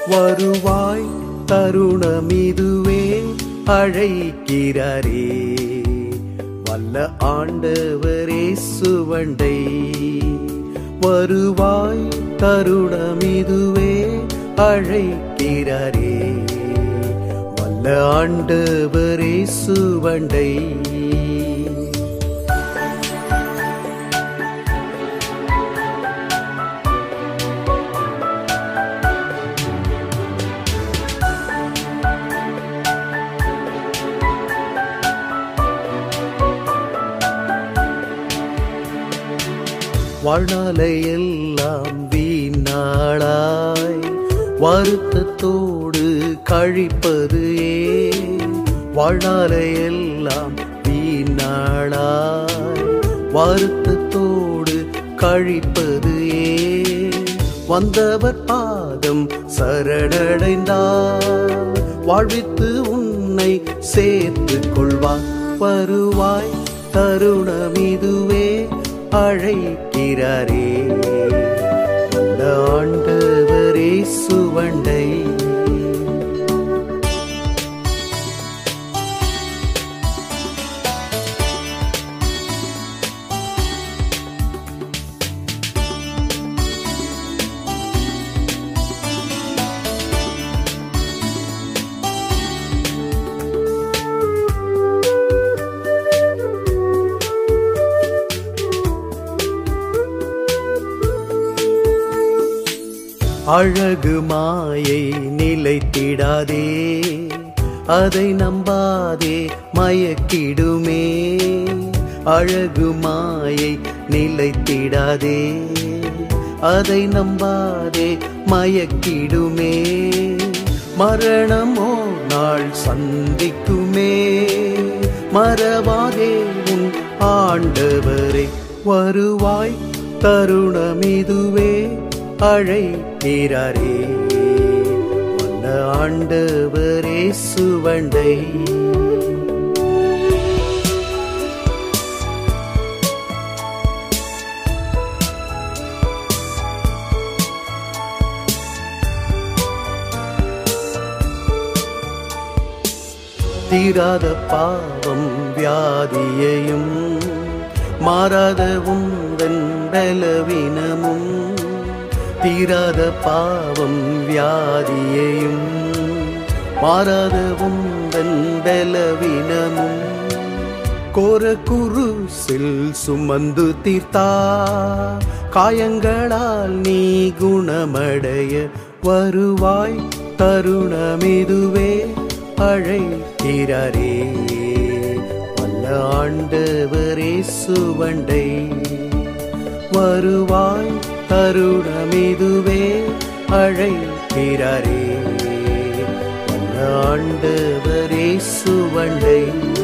வருவாய் தருணமிதுவே அழைக்கிறாரே வல்ல ஆண்டவரே சுவண்டை வருவாய் தருணமிதுவே அழைக்கிறாரே வல்ல ஆண்டவரே சுவண்டை வாழ்நாளையெல்லாம் வீணாளாய் வருத்தத்தோடு கழிப்பது ஏன் வாழ்நாளையெல்லாம் வீணாளாய் வருத்தத்தோடு கழிப்பது ஏன் வந்தவர் பாதம் சரணடைந்தார் வாழ்வித்து உன்னை சேர்த்து கொள்வார் வருவாய் தருணமிதுவே அழைக்கிறாரே அந்த ஆண்டவரே சுவண்டை அழகு மாயை நிலைத்திடாதே அதை நம்பாதே மயக்கிடுமே அழகு மாயை நிலைத்திடாதே அதை நம்பாதே மயக்கிடுமே மரணமோ நாள் சந்திக்குமே மறவாதே உன் ஆண்டவரை வருவாய் தருணமிதுவே அழைக்கிறாரே வல்ல ஆண்டவரே சுவண்டை தீராத பாவம் வியாதியையும் மாறாத உந்தன் பலவீனமும் தீராத பாவம் வியாதியையும் மாறாத உந்தன் பலவீனமும் கோர குருசில் சுமந்து தீர்த்தா காயங்களால் நீ குணமடைய வருவாய் தருணமிதுவே அழைக்கிறாரே வல்ல ஆண்டவரே சுவண்டை வருவாய் தருணமிதுவே அழைக்கிறாரே வல்ல ஆண்டவரே சுவண்டை